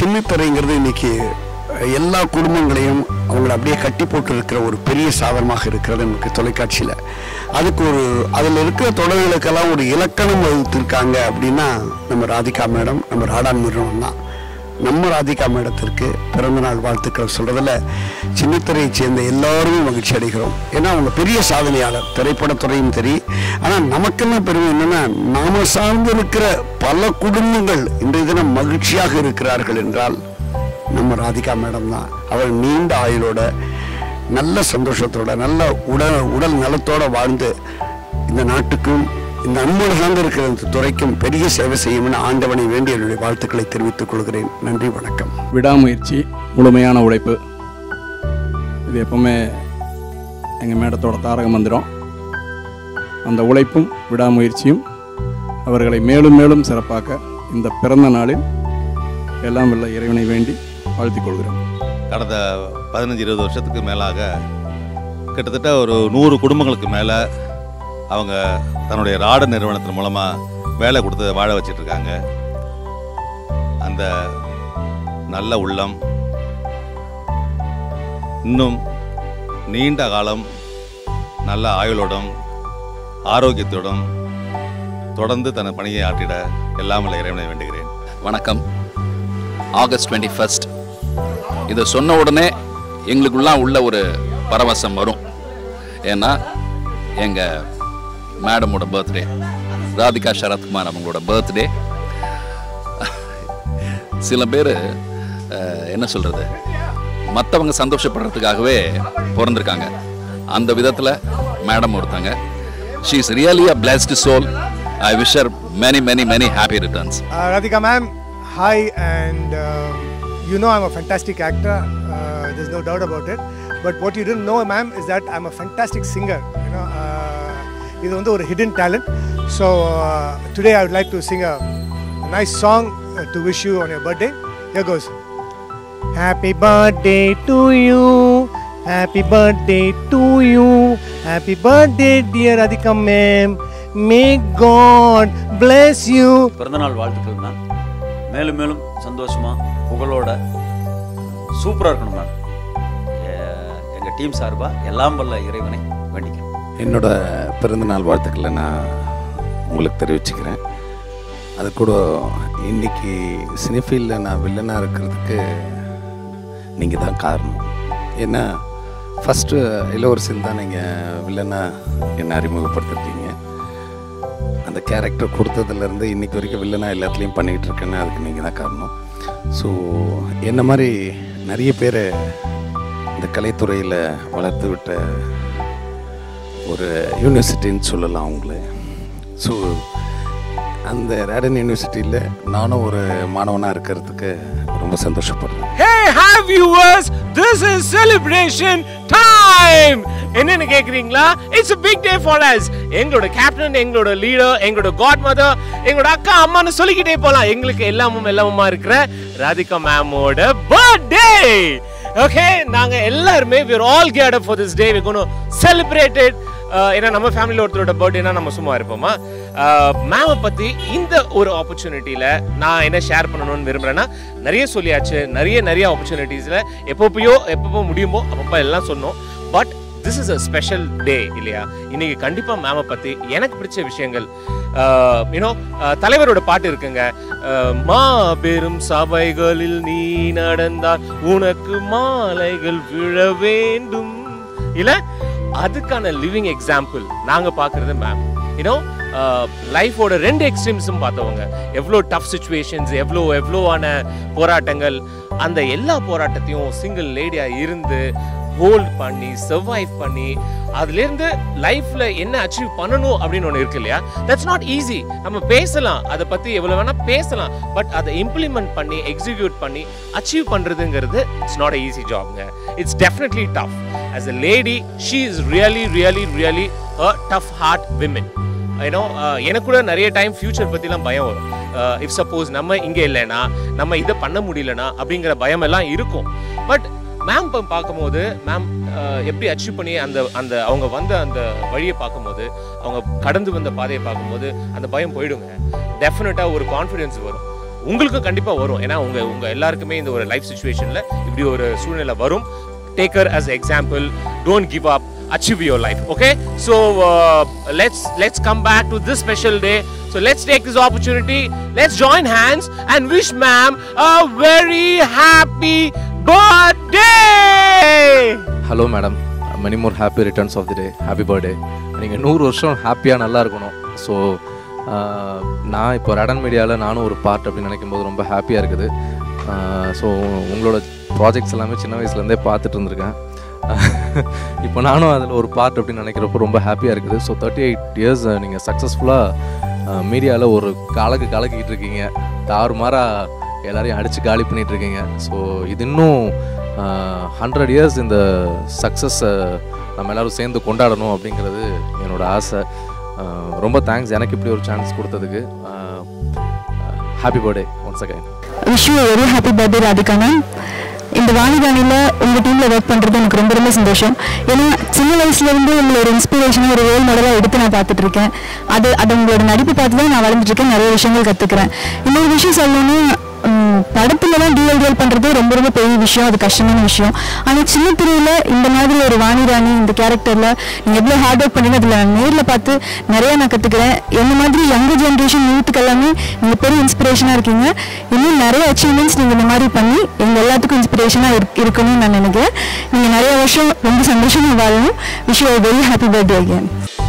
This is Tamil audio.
சின்னத்திரைங்கிறது இன்னைக்கு எல்லா குடும்பங்களையும் அவங்கள அப்படியே கட்டி போட்டு இருக்கிற ஒரு பெரிய சாதனமாக இருக்கிறது நமக்கு தொலைக்காட்சியில் அதுக்கு ஒரு அதில் இருக்கிற தொடர்களுக்கெல்லாம் ஒரு இலக்கணம் வகுத்திருக்காங்க அப்படின்னா நம்ம ராதிகா மேடம் நம்ம ராடான் நிறுவனம் தான் நம்ம ராதிகா மேடத்திற்கு பிறந்தநாள் வாழ்த்துக்கள் சொல்றதுல சின்னத்திரையை சேர்ந்த எல்லாருமே மகிழ்ச்சி அடைகிறோம் ஏன்னா அவங்க பெரிய சாதனையாளர் திரைப்படத்துறையும் சரி ஆனால் நமக்கெல்லாம் பெருமை என்னன்னா நாம சார்ந்து இருக்கிற பல குடும்பங்கள் இன்றைய தினம் மகிழ்ச்சியாக இருக்கிறார்கள் என்றால் நம்ம ராதிகா மேடம் தான் அவர் நீண்ட ஆயுளோட நல்ல சந்தோஷத்தோட நல்ல உடல் உடல் நலத்தோட வாழ்ந்து இந்த நாட்டுக்கும் இந்த அன்போடு சார்ந்து இருக்கிற இந்த துறைக்கும் பெரிய சேவை செய்யும்னு ஆண்டவனை வேண்டி என்னுடைய வாழ்த்துக்களை தெரிவித்துக் கொள்கிறேன் நன்றி வணக்கம் விடாமுயற்சி முழுமையான உழைப்பு இது எப்பவுமே எங்கள் மேடத்தோட தாரக மந்திரம் அந்த உழைப்பும் விடாமுயற்சியும் அவர்களை மேலும் மேலும் சிறப்பாக்க இந்த பிறந்த நாளில் எல்லாம் வல்ல இறைவனை வேண்டி வாழ்த்திக் கொள்கிறோம் கடந்த பதினஞ்சு இருபது வருஷத்துக்கு மேலாக கிட்டத்தட்ட ஒரு நூறு குடும்பங்களுக்கு மேலே அவங்க தன்னுடைய ராட நிறுவனத்தின் மூலமாக வேலை கொடுத்து வாழ வச்சிட்டு இருக்காங்க அந்த நல்ல உள்ளம் இன்னும் நீண்ட காலம் நல்ல ஆயுளோடும் ஆரோக்கியத்தோடும் தொடர்ந்து தன் பணியை ஆற்றிட எல்லாம் வல்ல இறைவனை வேண்டுகிறேன் வணக்கம் ஆகஸ்ட் டுவெண்ட்டி ஃபஸ்ட் இதை சொன்ன உடனே எங்களுக்குலாம் உள்ள ஒரு பரவசம் வரும் ஏன்னா எங்கள் மேடமோட பர்த்டே ராதிகா சரத்குமார் அவங்களோட பர்த்டே சில பேர் என்ன சொல்கிறது மற்றவங்க சந்தோஷப்படுறதுக்காகவே பிறந்திருக்காங்க அந்த விதத்தில் மேடம் ஒருத்தங்க she is really a blessed soul I wish her many many many happy returns Uh, Radhika ma'am, hi, and uh, you know I'm a fantastic actor. Uh, there's no doubt about it. But what you didn't know, ma'am, is that I'm a fantastic singer. You know, uh, இது வந்து ஒரு hidden talent. So uh, today I would like to sing a, a nice song uh, to wish you on your birthday. Here goes. Happy birthday to you. Happy birthday to you. Happy birthday, dear Radhika ma'am. May God bless you. பிறந்தநாள் வாழ்த்துக்கள் மேம் மேலும் மேலும் சந்தோஷமாக புகழோட சூப்பராக இருக்கணும் மேம் எங்கள் டீம் சார்பாக எல்லாம் வல்ல இறைவனை வேண்டிக்கிறோம் என்னோட பிறந்தநாள் வாழ்த்துக்களை நான் உங்களுக்கு தெரிவிச்சுக்கிறேன் அது கூட இன்னைக்கு சினிஃபீல்டில் நான் வில்லனாக இருக்கிறதுக்கு நீங்கள் தான் காரணம் ஏன்னா ஃபஸ்ட்டு இளவரசியில் தான் நீங்கள் வில்லனாக என்னை அறிமுகப்படுத்திருக்கீங்க அந்த கேரக்டர் கொடுத்ததுலேருந்து இன்னைக்கு வரைக்கும் வில்லனாக எல்லாத்துலேயும் பண்ணிகிட்டு இருக்கேன்னு அதுக்கு நீங்கள் தான் காரணம் ஸோ என்ன மாதிரி நிறைய பேரை இந்த கலைத்துறையில் வளர்த்து விட்ட ஒரு யூனிவர்சிட்டின்னு சொல்லலாம் அவங்கள ஸோ அந்த ரேடன் யூனிவர்சிட்டியில் நானும் ஒரு மாணவனாக இருக்கிறதுக்கு ரொம்ப சந்தோஷப்படுறேன் Hey, hi viewers! This is celebration time! என்னன்னு கேக்குறீங்களா it's a big day for us எங்களோட கேப்டன் எங்களோட லீடர் எங்களோட காட் மதர் எங்களோட அக்கா அம்மான்னு சொல்லிக்கிட்டே போலாம் எங்களுக்கு எல்லாமும் எல்லாமுமா இருக்கிற ராதிகா மேமோட பர்த்டே ஓகே நாங்க எல்லாருமே we are all geared up for this day we're going to celebrate it அஹ் ஏன்னா நம்ம ஃபேமிலியில் ஒருத்தரோட பர்த்டேனா நம்ம சும்மா இருப்போமா மேமை பற்றி இந்த ஒரு ஆப்பர்ச்சுனிட்டியில் நான் என்ன ஷேர் பண்ணணும்னு விரும்புகிறேன்னா நிறைய சொல்லியாச்சு நிறைய நிறைய ஆப்பர்ச்சுனிட்டிஸில் எப்பப்பயோ எப்பப்போ முடியுமோ அப்பப்போ எல்லாம் சொன்னோம் but this is a special day இல்லையா இன்னைக்கு கண்டிப்பாக மேமை பற்றி எனக்கு பிடிச்ச விஷயங்கள் யூனோ தலைவரோட பாட்டு இருக்குங்க அஹ், மாபெரும் சபைகளில் நீ நடந்தால் உனக்கு மாலைகள் விழ வேண்டும் இல்ல அதுக்கான லிவிங் எக்ஸாம்பிள் நாங்க பாக்குறது மேம் யூனோ லைஃபோட ரெண்டு எக்ஸ்ட்ரீம்ஸும் பார்த்தவங்க எவ்வளோ டஃப் சுச்சுவேஷன்ஸ் எவ்வளோ எவ்வளோவான போராட்டங்கள் அந்த எல்லா போராட்டத்தையும் சிங்கிள் லேடியா இருந்து ஹோல்ட் பண்ணி சர்வைவ் பண்ணி அதுலேருந்து லைஃப்ல என்ன அச்சீவ் பண்ணணும் அப்படின்னு ஒன்று இருக்கு இல்லையா தட்ஸ் நாட் ஈஸி நம்ம பேசலாம் அதை பத்தி எவ்வளவு வேணா பேசலாம் பட் அதை இம்ப்ளிமெண்ட் பண்ணி எக்ஸிக்யூட் பண்ணி அச்சீவ் பண்றதுங்கிறது இட்ஸ் நாட் ஈஸி ஜாப்ங்க it's definitely tough as a lady she is really really really a tough hard women ஏன்னோ எனக்கு கூட நிறைய டைம் ஃபியூச்சர் பற்றிலாம் பயம் வரும் இஃப் சப்போஸ் நம்ம இங்கே இல்லைனா நம்ம இதை பண்ண முடியலனா அப்படிங்கிற பயம் எல்லாம் இருக்கும் பட் மேம் இப்போ பார்க்கும்போது மேம் எப்படி அச்சீவ் பண்ணி அந்த அந்த அவங்க வந்த அந்த வழியை பார்க்கும்போது அவங்க கடந்து வந்த பாதையை பார்க்கும்போது அந்த பயம் போயிடுங்க டெஃபினட்டாக ஒரு கான்ஃபிடென்ஸ் வரும் உங்களுக்கும் கண்டிப்பாக வரும் ஏன்னா உங்கள் உங்கள் எல்லாருக்குமே இந்த ஒரு லைஃப் சுச்சுவேஷனில் இப்படி ஒரு சூழ்நிலை வரும் take her as example don't give up achieve your life okay so uh, let's let's come back to this special day so let's take this opportunity let's join hands and wish ma'am a very happy birthday hello madam many more happy returns of the day happy birthday நீங்கள் நூறு வருஷம் ஹாப்பியாக நல்லா இருக்கணும் ஸோ நான் இப்போ ரடன் மீடியாவில் நானும் ஒரு பார்ட் அப்படின்னு நினைக்கும் போது ரொம்ப ஹாப்பியாக இருக்குது ஸோ உங்களோட ப்ராஜெக்ட்ஸ் எல்லாமே சின்ன வயசுலேருந்தே பார்த்துட்டு இருந்திருக்கேன் இப்போ நானும் அதில் ஒரு பார்ட் அப்படின்னு நினைக்கிறப்போ ரொம்ப ஹாப்பியாக இருக்குது ஸோ தேர்ட்டி எயிட் இயர்ஸ் நீங்கள் சக்ஸஸ்ஃபுல்லாக மீடியாவில் ஒரு கலக்கு கலக்கிட்டு இருக்கீங்க தாறுமாறாக எல்லாரையும் அடித்து காலி பண்ணிட்டு இருக்கீங்க ஸோ இது இன்னும் ஹண்ட்ரட் இயர்ஸ் இந்த சக்ஸஸை நம்ம எல்லாரும் சேர்ந்து கொண்டாடணும் அப்படிங்கிறது என்னோட ஆசை அஹ், ரொம்ப தேங்க்ஸ் எனக்கு இப்படி ஒரு சான்ஸ் கொடுத்ததுக்கு happy birthday once again wish you very happy birthday Radhika ma'am இந்த வாணிதானியில் உங்கள் டீமில் ஒர்க் பண்ணுறது எனக்கு ரொம்ப ரொம்ப சந்தோஷம் ஏன்னா சின்ன வயசுலேருந்து உங்களை ஒரு இன்ஸ்பிரேஷனாக ஒரு ரோல் மாடலாக எடுத்து நான் பார்த்துட்டு இருக்கேன் அது அது உங்களோட நடிப்பு பார்த்து தான் நான் வளர்ந்துட்டு இருக்கேன் நிறைய விஷயங்கள் கற்றுக்கிறேன் இன்னொரு விஷயம் சொல்லணும்னா ம், படத்துலலாம் டிஎல் டிஎல் பண்ணுறது ரொம்ப ரொம்ப பெரிய விஷயம் அது கஷ்டமான விஷயம் ஆனால் சின்ன திரையில் இந்த மாதிரி ஒரு வாணி ராணி இந்த கேரக்டரில் நீங்கள் எவ்வளோ ஹார்ட் ஒர்க் பண்ணீங்க அதில் நான் நேரில் பார்த்து நிறைய நான் கற்றுக்கிறேன் என்ன மாதிரி யங்கர் ஜென்ரேஷன் யூத்துக்கு எல்லாமே நீங்கள் பெரிய இன்ஸ்பிரேஷனாக இருக்கீங்க இன்னும் நிறைய அச்சீவ்மெண்ட்ஸ் நீங்கள் இந்த மாதிரி பண்ணி எங்கள் எல்லாத்துக்கும் இன்ஸ்பிரேஷனாக இருக் இருக்கணும்னு நான் நினைக்கிறேன் நீங்கள் நிறைய வருஷம் ரொம்ப சந்தோஷமாக வாழணும் wish you very happy birthday again